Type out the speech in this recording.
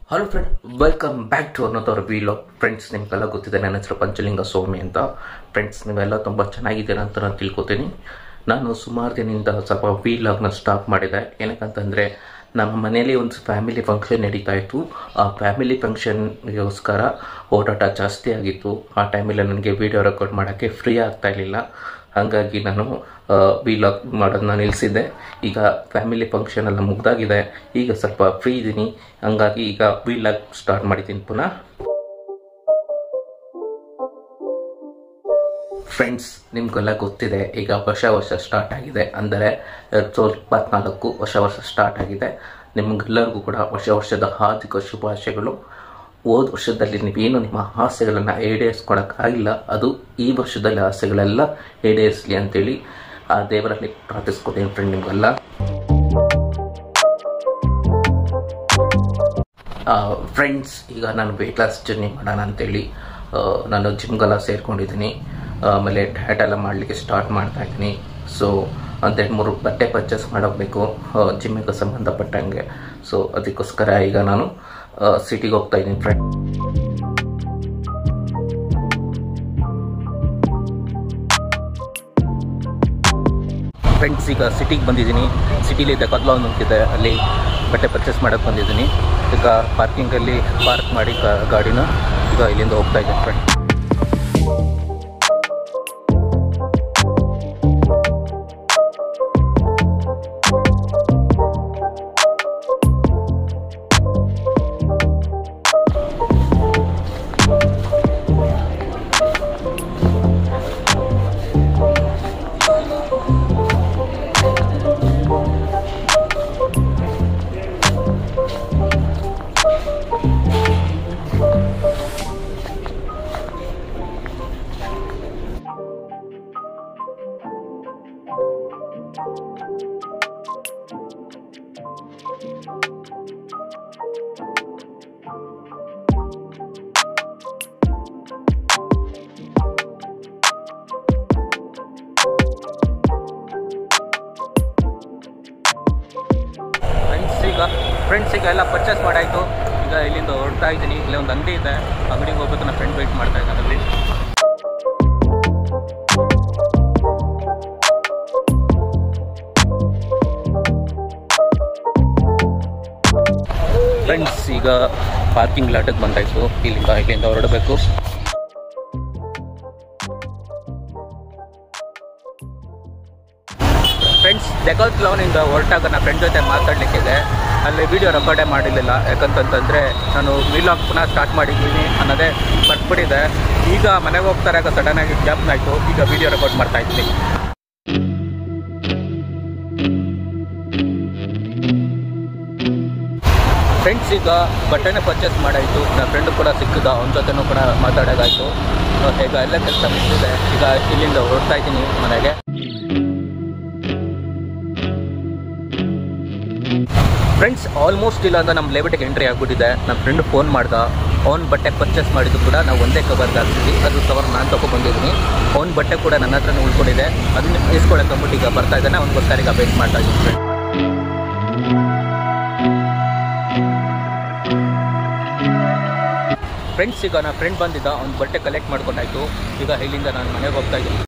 hello friend welcome back to ಅನ್ನೋದವ್ರ ವೀಲೋ friends ನಿಮ್ಗೆಲ್ಲ ಗೊತ್ತಿದೆ ನನ್ನ ಹೆಸರು ಪಂಚಲಿಂಗ ಸ್ವಾಮಿ ಅಂತ ಫ್ರೆಂಡ್ಸ್ ನೀವೆಲ್ಲ ತುಂಬ ಚೆನ್ನಾಗಿದ್ದೀರ ಅಂತ ನಾನು ತಿಳ್ಕೊತೀನಿ ನಾನು ಸುಮಾರು ದಿನದಿಂದ ಸ್ವಲ್ಪ ವೀಲಾಗ್ನ ಸ್ಟಾಪ್ ಮಾಡಿದೆ ಏನಕ್ಕಂತಂದರೆ ನಮ್ಮ ಮನೆಯಲ್ಲಿ ಒಂದು ಫ್ಯಾಮಿಲಿ ಫಂಕ್ಷನ್ ನಡೀತಾ ಇತ್ತು ಆ ಫ್ಯಾಮಿಲಿ ಫಂಕ್ಷನ್ಗೋಸ್ಕರ ಓಡಾಟ ಜಾಸ್ತಿ ಆಗಿತ್ತು ಆ ಟೈಮಲ್ಲಿ ನನಗೆ ವೀಡಿಯೋ ರೆಕಾರ್ಡ್ ಮಾಡೋಕ್ಕೆ ಫ್ರೀ ಆಗ್ತಾ ಇರಲಿಲ್ಲ ಹಾಗಾಗಿ ನಾನು ವಿಲಾಗ್ ಮಾಡೋದನ್ನ ನಿಲ್ಲಿಸಿದ್ದೆ ಈಗ ಫ್ಯಾಮಿಲಿ ಫಂಕ್ಷನ್ ಎಲ್ಲ ಮುಗ್ದಾಗಿದೆ ಈಗ ಸ್ವಲ್ಪ ಫ್ರೀ ಇದ್ದೀನಿ ಹಂಗಾಗಿ ಈಗ ವಿಲಾಗ್ ಸ್ಟಾರ್ಟ್ ಮಾಡಿದ್ದೀನಿ ಪುನಃ ಫ್ರೆಂಡ್ಸ್ ನಿಮಗೆಲ್ಲ ಗೊತ್ತಿದೆ ಈಗ ಹೊಸ ವರ್ಷ ಸ್ಟಾರ್ಟ್ ಆಗಿದೆ ಅಂದರೆ ಎರಡು ಸಾವಿರದ ಇಪ್ಪತ್ನಾಲ್ಕು ಹೊಸ ವರ್ಷ ಸ್ಟಾರ್ಟ್ ಆಗಿದೆ ನಿಮಗೆಲ್ಲರಿಗೂ ಕೂಡ ಹೊಸ ವರ್ಷದ ಹಾರ್ದಿಕ ಶುಭಾಶಯಗಳು ಹೋದ ವರ್ಷದಲ್ಲಿ ನೀವೇನು ನಿಮ್ಮ ಆಸೆಗಳನ್ನು ಈಡೇರಿಸ್ಕೊಳಕ್ಕಾಗಿಲ್ಲ ಅದು ಈ ವರ್ಷದಲ್ಲಿ ಆಸೆಗಳೆಲ್ಲ ಈಡೇರಿಸಲಿ ಅಂತೇಳಿ ಆ ದೇವರಲ್ಲಿ ಪ್ರಾರ್ಥಿಸ್ಕೊತೀನಿ ಫ್ರೆಂಡ್ ನಿಮಗೆಲ್ಲ ಫ್ರೆಂಡ್ಸ್ ಈಗ ನಾನು ವೆಯ್ಟ್ ಲಾಸ್ ಜರ್ನಿ ಮಾಡೋಣ ಅಂತೇಳಿ ಆ, ನಾನು ಜಿಮ್ಗೆಲ್ಲ ಸೇರ್ಕೊಂಡಿದ್ದೀನಿ ಆಮೇಲೆ ಡಯಟ್ ಎಲ್ಲ ಮಾಡಲಿಕ್ಕೆ ಸ್ಟಾರ್ಟ್ ಮಾಡ್ತಾ ಇದ್ದೀನಿ ಸೊ ಒಂದೆರಡು ಮೂರು ಬಟ್ಟೆ ಪರ್ಚೇಸ್ ಮಾಡೋಗಬೇಕು ಜಿಮ್ಮಿಗೆ ಸಂಬಂಧಪಟ್ಟಂಗೆ ಸೊ ಅದಕ್ಕೋಸ್ಕರ ಈಗ ನಾನು ಸಿಟಿಗೆ ಹೋಗ್ತಾ ಇದ್ದೀನಿ ಫ್ರೆಂಡ್ ಫ್ರೆಂಡ್ಸ್ ಈಗ ಸಿಟಿಗೆ ಬಂದಿದ್ದೀನಿ ಸಿಟಿಲಿ ಡೆಕತ್ಲಾನ್ ಅಂತಿದೆ ಅಲ್ಲಿ ಬಟ್ಟೆ ಪರ್ಚೇಸ್ ಮಾಡೋಕ್ಕೆ ಬಂದಿದ್ದೀನಿ ಈಗ ಪಾರ್ಕಿಂಗಲ್ಲಿ ಪಾರ್ಕ್ ಮಾಡಿ ಗಾ- ಗಾಡಿನ ಈಗ ಇಲ್ಲಿಂದ ಹೋಗ್ತಾ ಇದ್ದೀನಿ ಫ್ರೆಂಡ್ ಫ್ರೆಂಡ್ಸ್ ಈಗ ಫ್ರೆಂಡ್ಸ್ ಈಗ ಎಲ್ಲ ಪರ್ಚೇಸ್ ಮಾಡಾಯಿತು ಈಗ ಇಲ್ಲಿಂದ ಹೊರಡ್ತಾ ಇದ್ದೀನಿ ಇಲ್ಲೇ ಒಂದು ಅಂಗಡಿ ಇದೆ ಅಂಗಡಿಗೆ ಹೋಗ್ಬೇಕು ನನ್ನ ಫ್ರೆಂಡ್ ವೆಯ್ಟ್ ಮಾಡ್ತಾ ಇದ್ದಾನೆ ಅಲ್ಲಿ ಫ್ರೆಂಡ್ಸ್ ಈಗ ಪಾರ್ಕಿಂಗ್ ಲಾಟಕ್ಕೆ ಬಂದಾಯಿತು ಇಲ್ಲಿಂದ ಇಲ್ಲಿಂದ ಹೊರಡಬೇಕು ಫ್ರೆಂಡ್ಸ್ ಡೆಕಾತ್ಲಾನಿಂದ ಹೊರಟಾಗ ನನ್ನ ಫ್ರೆಂಡ್ ಜೊತೆ ಮಾತಾಡಲಿಕ್ಕಿದೆ ಅಲ್ಲಿ ವಿಡಿಯೋ ರೆಕಾರ್ಡೇ ಮಾಡಿರಲಿಲ್ಲ ಯಾಕಂತಂತಂದರೆ ನಾನು ವೀಲಾಗ್ ಪುನಃ ಸ್ಟಾರ್ಟ್ ಮಾಡಿದ್ದೀನಿ ಅನ್ನೋದೇ ಮರ್ತ್ಬಿಟ್ಟಿದೆ ಈಗ ಮನೆಗೆ ಹೋಗ್ತಾರೆ ಆಗ ಸಡನ್ನಾಗಿ ಜ್ಞಾಪನ ಆಯಿತು ಈಗ ವಿಡಿಯೋ ರೆಕಾರ್ಡ್ ಮಾಡ್ತಾ ಇದ್ದೀನಿ ಫ್ರೆಂಡ್ಸ್ ಈಗ ಬಟ್ಟೆನೇ ಪರ್ಚೇಸ್ ಮಾಡಾಯಿತು ನನ್ನ ಫ್ರೆಂಡು ಕೂಡ ಸಿಕ್ಕಿದ ಅವನ ಜೊತೆನೂ ಕೂಡ ಮಾತಾಡೋದಾಯಿತು ಈಗ ಎಲ್ಲ ಕೆಲಸ ಮುಗಿದಿದೆ ಈಗ ಇಲ್ಲಿಂದ ಹೊರಡ್ತಾ ಇದ್ದೀನಿ ಮನೆಗೆ ಫ್ರೆಂಡ್ಸ್ ಆಲ್ಮೋಸ್ಟ್ ಇಲ್ಲ ಅಂತ ನಮ್ಮ ಲೇಬಿಟಿಗೆ ಎಂಟ್ರಿ ಆಗಿಬಿಟ್ಟಿದೆ ನಮ್ಮ ಫ್ರೆಂಡ್ ಫೋನ್ ಮಾಡ್ದ ಅವ್ನ ಬಟ್ಟೆ ಪರ್ಚೇಸ್ ಮಾಡಿದ್ದು ಕೂಡ ನಾವು ಒಂದೇ ಕವರ್ಗೆ ಹಾಕ್ತೀವಿ ಅದು ಕವರ್ ನಾನು ತೊಗೊಬಂದಿದ್ದೀನಿ ಅವ್ನ ಬಟ್ಟೆ ಕೂಡ ನನ್ನ ಹತ್ರನೇ ಉಳ್ಕೊಂಡಿದೆ ಅದನ್ನ ಇಸ್ಕೊಳಕ್ಕೆ ಈಗ ಬರ್ತಾ ಇದ್ದಾನೆ ಅವ್ನಿಗೋಸ್ಕರ ಈಗ ವೇಟ್ ಮಾಡ್ತಾ ಇದ್ದೀನಿ ಫ್ರೆಂಡ್ ಫ್ರೆಂಡ್ಸ್ ಈಗ ನನ್ನ ಫ್ರೆಂಡ್ ಬಂದಿದ್ದ ಅವ್ನ ಬಟ್ಟೆ ಕಲೆಕ್ಟ್ ಮಾಡ್ಕೊಂಡಾಯ್ತು ಈಗ ಇಲ್ಲಿಂದ ನಾನು ಮನೆಗೆ ಹೋಗ್ತಾ ಇದ್ದೀನಿ